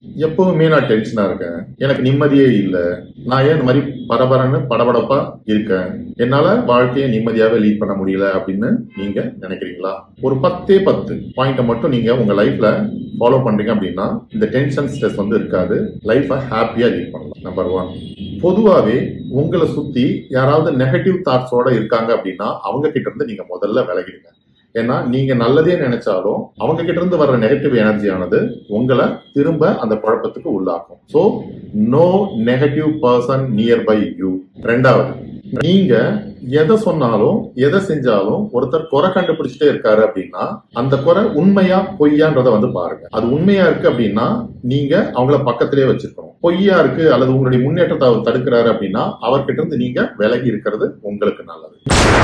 எப்பவுமே நான் டென்ஷனா இருக்கேன் எனக்கு நிம்மதியே இல்ல நான் ஏன் இந்த மாதிரி பரபரன்னு படபடப்பா இருக்கேன் என்னால வாழ்க்கையை நிம்மதியாவே லீட் பண்ண முடியல அப்படின்னு நீங்க நினைக்கிறீங்களா ஒரு பத்தே பத்து பாயிண்ட மட்டும் நீங்க உங்க லைஃப்ல ஃபாலோ பண்றீங்க அப்படின்னா இந்த டென்ஷன் ஸ்ட்ரெஸ் வந்து இருக்காது லைஃபை ஹாப்பியா லீட் பண்ணலாம் நம்பர் ஒன் பொதுவாவே உங்களை சுத்தி யாராவது நெகட்டிவ் தாட்ஸோட இருக்காங்க அப்படின்னா அவங்க கிட்ட இருந்து நீங்க முதல்ல விலகிடுங்க ஏன்னா நீங்க நல்லதே நினைச்சாலும் அவங்க கிட்ட இருந்து வர்ற நெகட்டிவ் எனர்ஜியானது உங்களை திரும்ப அந்த குழப்பத்துக்கு உள்ளாக்கும் so no negative person near by you ரெண்டாவது நீங்க எதை சொன்னாலும் எதை செஞ்சாலும் ஒருத்தர் குறை கண்டுபிடிச்சிட்டே இருக்காரு அப்படின்னா அந்த குறை உண்மையா பொய்யான்றத வந்து பாருங்க அது உண்மையா இருக்கு அப்படின்னா நீங்க அவங்கள பக்கத்திலே வச்சிருக்கணும் பொய்யா இருக்கு அல்லது உங்களுடைய முன்னேற்றத்தை அவர் தடுக்கிறாரு அப்படின்னா அவர்கிட்ட இருந்து நீங்க விலகி இருக்கிறது உங்களுக்கு நல்லது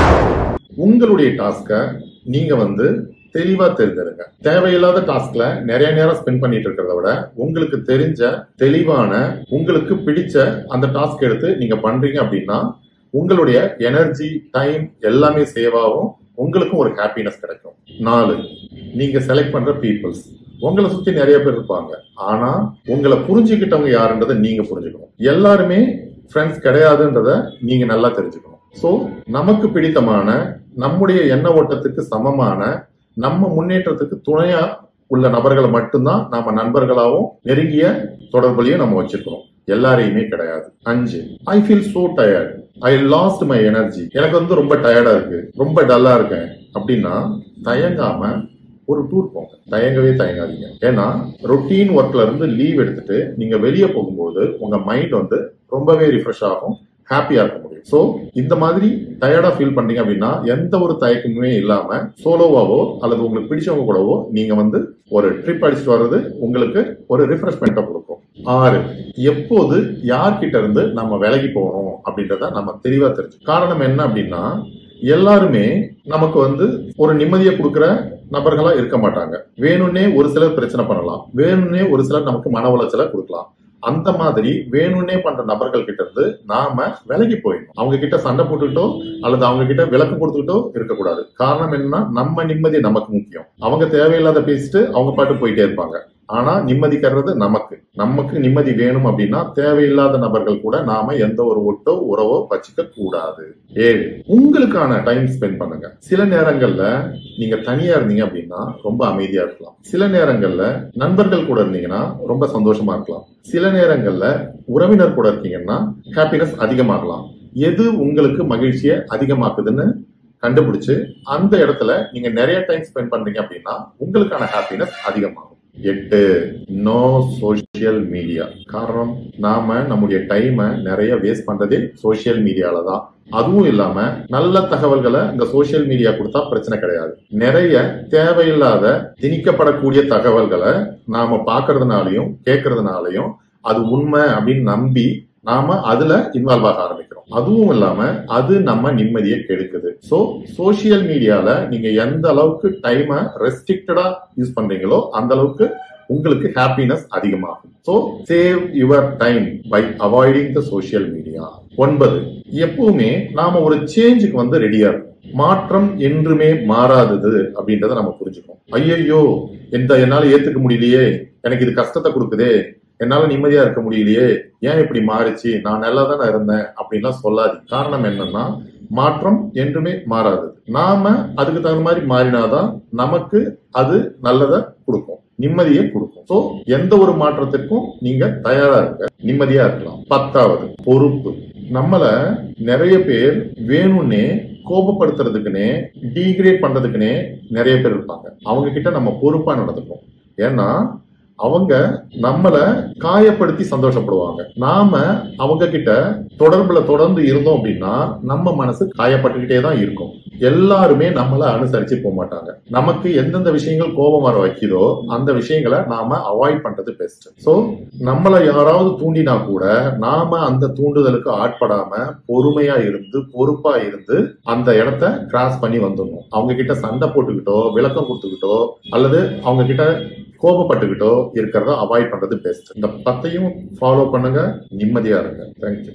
உங்களுடைய டாஸ்க நீங்க வந்து தெளிவா தெரிஞ்சிருங்க தேவையில்லாத டாஸ்க்ல நிறைய நேரம் ஸ்பெண்ட் பண்ணிட்டு இருக்கிறத விட உங்களுக்கு தெரிஞ்ச தெளிவான உங்களுக்கு பிடிச்ச அந்த டாஸ்க் எடுத்து நீங்க பண்றீங்க அப்படின்னா உங்களுடைய எனர்ஜி டைம் எல்லாமே சேவ் ஆகும் உங்களுக்கும் ஒரு ஹாப்பினஸ் கிடைக்கும் நாலு நீங்க செலக்ட் பண்ற பீப்புள்ஸ் உங்களை சுத்தி நிறைய பேர் இருப்பாங்க ஆனா உங்களை புரிஞ்சுக்கிட்டவங்க யாருன்றதை நீங்க புரிஞ்சுக்கணும் எல்லாருமே ஃப்ரெண்ட்ஸ் கிடையாதுன்றத நீங்க நல்லா தெரிஞ்சுக்கணும் சோ நமக்கு பிடித்தமான நம்முடைய எண்ண ஓட்டத்துக்கு சமமான நம்ம முன்னேற்றத்துக்கு துணையா உள்ள நபர்களை மட்டும்தான் நாம நண்பர்களாகவும் நெருங்கிய தொடர்புலையும் நம்ம வச்சிருக்கிறோம் எல்லாரையுமே கிடையாது அஞ்சு I feel so tired I lost my energy எனக்கு வந்து ரொம்ப டயர்டா இருக்கு ரொம்ப டல்லா இருக்கேன் அப்படின்னா தயங்காம ஒரு டூர் போங்க தயங்கவே தயங்காதீங்க ஏன்னா ரொட்டீன் ஒர்க்ல இருந்து லீவ் எடுத்துட்டு நீங்க வெளியே போகும்போது உங்க மைண்ட் வந்து ரொம்பவே ரிஃப்ரெஷ் ஆகும் ஹாப்பியா இருக்க முடியும் சோ இந்த மாதிரி டயர்டா ஃபீல் பண்றீங்க அப்படின்னா எந்த ஒரு தயக்கமுமே இல்லாம சோலோவாவோ அல்லது உங்களுக்கு பிடிச்சவங்க கூடவோ நீங்க வந்து ஒரு ட்ரிப் அடிச்சுட்டு வர்றது உங்களுக்கு ஒரு ரிஃப்ரெஷ்மெண்ட்டை கொடுக்கும் ஆறு எப்போது யார்கிட்ட இருந்து நம்ம விலகி போகணும் அப்படின்றத நம்ம தெளிவா தெரிஞ்சு காரணம் என்ன அப்படின்னா எல்லாருமே நமக்கு வந்து ஒரு நிம்மதியை கொடுக்குற நபர்களா இருக்க மாட்டாங்க வேணும்னே ஒரு சிலர் பிரச்சனை பண்ணலாம் வேணும்னே ஒரு சிலர் நமக்கு மன உளைச்சலை கொடுக்கலாம் அந்த மாதிரி வேணும்னே பண்ற நபர்கள் கிட்ட இருந்து நாம விலகி போயிடணும் அவங்க கிட்ட சண்டை போட்டுக்கிட்டோ அல்லது அவங்க கிட்ட விளக்கம் கொடுத்துக்கிட்டோ இருக்கக்கூடாது காரணம் என்னன்னா நம்ம நிம்மதி நமக்கு முக்கியம் அவங்க தேவையில்லாத பேசிட்டு அவங்க பாட்டு போயிட்டே இருப்பாங்க ஆனா நிம்மதி தர்றது நமக்கு நமக்கு நிம்மதி வேணும் அப்படின்னா தேவையில்லாத நபர்கள் கூட நாம எந்த ஒரு ஒட்டோ உறவோ வச்சுக்க கூடாது ஏழு உங்களுக்கான டைம் ஸ்பெண்ட் பண்ணுங்க சில நேரங்கள்ல நீங்க தனியா இருந்தீங்க அப்படின்னா ரொம்ப அமைதியா இருக்கலாம் சில நேரங்கள்ல நண்பர்கள் கூட இருந்தீங்கன்னா ரொம்ப சந்தோஷமா இருக்கலாம் சில நேரங்கள்ல உறவினர் கூட இருக்கீங்கன்னா ஹாப்பினஸ் அதிகமாகலாம் எது உங்களுக்கு மகிழ்ச்சியை அதிகமாக்குதுன்னு கண்டுபிடிச்சு அந்த இடத்துல நீங்க நிறைய டைம் ஸ்பெண்ட் பண்றீங்க அப்படின்னா உங்களுக்கான ஹாப்பினஸ் அதிகமாகும் எட்டு நோ சோசியல் மீடியா காரணம் நாம நம்முடைய டைமை நிறைய வேஸ்ட் பண்றதே சோசியல் மீடியால தான் அதுவும் இல்லாம நல்ல தகவல்களை இந்த சோசியல் மீடியா கொடுத்தா பிரச்சனை கிடையாது நிறைய தேவையில்லாத திணிக்கப்படக்கூடிய தகவல்களை நாம பாக்குறதுனாலையும் கேட்கறதுனாலையும் அது உண்மை அப்படின்னு நம்பி நாம அதுல இன்வால்வ் ஆக ஆரம்பிக்கிறோம் அதுவும் இல்லாம அது நம்ம நிம்மதியை கெடுக்குது சோ சோசியல் மீடியால நீங்க எந்த அளவுக்கு டைமை ரெஸ்ட்ரிக்டடா யூஸ் பண்றீங்களோ அந்த அளவுக்கு உங்களுக்கு ஹாப்பினஸ் அதிகமாகும் so save your time by avoiding the social media ஒன்பது எப்பவுமே நாம ஒரு சேஞ்சுக்கு வந்து ரெடியா இருக்கும் மாற்றம் என்றுமே மாறாதது அப்படின்றத நம்ம புரிஞ்சுக்கணும் ஐயையோ எந்த என்னால ஏத்துக்க முடியலையே எனக்கு இது கஷ்டத்தை கொடுக்குதே என்னால நிம்மதியா இருக்க முடியலையே ஏன் இப்படி மாறிச்சு நான் நல்லா தானே இருந்தேன் அப்படின்லாம் சொல்லாது காரணம் என்னன்னா மாற்றம் என்றுமே மாறாது நாம அதுக்கு தகுந்த மாதிரி மாறினாதான் நமக்கு அது நல்லதை கொடுக்கும் நிம்மதியை கொடுக்கும் சோ எந்த ஒரு மாற்றத்திற்கும் நீங்க தயாரா இருக்க நிம்மதியா இருக்கலாம் பத்தாவது பொறுப்பு நம்மள நிறைய பேர் வேணும்னே கோபப்படுத்துறதுக்குன்னே டீக்ரேட் பண்றதுக்குன்னே நிறைய பேர் இருப்பாங்க அவங்க கிட்ட நம்ம பொறுப்பா நடந்துக்கணும் ஏன்னா அவங்க நம்மள காயப்படுத்தி சந்தோஷப்படுவாங்க நாம அவங்க கிட்ட தொடர்புல தொடர்ந்து இருந்தோம் அப்படின்னா நம்ம மனசு காயப்பட்டுக்கிட்டே தான் இருக்கும் எல்லாருமே நம்மள அனுசரிச்சு போக மாட்டாங்க நமக்கு எந்தெந்த விஷயங்கள் கோபம் வர வைக்குதோ அந்த விஷயங்களை நாம அவாய்ட் பண்றது பெஸ்ட் சோ நம்மள யாராவது தூண்டினா கூட நாம அந்த தூண்டுதலுக்கு ஆட்படாம பொறுமையா இருந்து பொறுப்பா இருந்து அந்த இடத்த கிராஸ் பண்ணி வந்துடணும் அவங்க கிட்ட சண்டை போட்டுக்கிட்டோ விளக்கம் கொடுத்துக்கிட்டோ அல்லது அவங்க கிட்ட கோபப்பட்டுக்கிட்டோ இருக்கிறத அவாய்ட் பண்றது பெஸ்ட் இந்த பத்தையும் ஃபாலோ பண்ணுங்க நிம்மதியா இருங்க தேங்க்யூ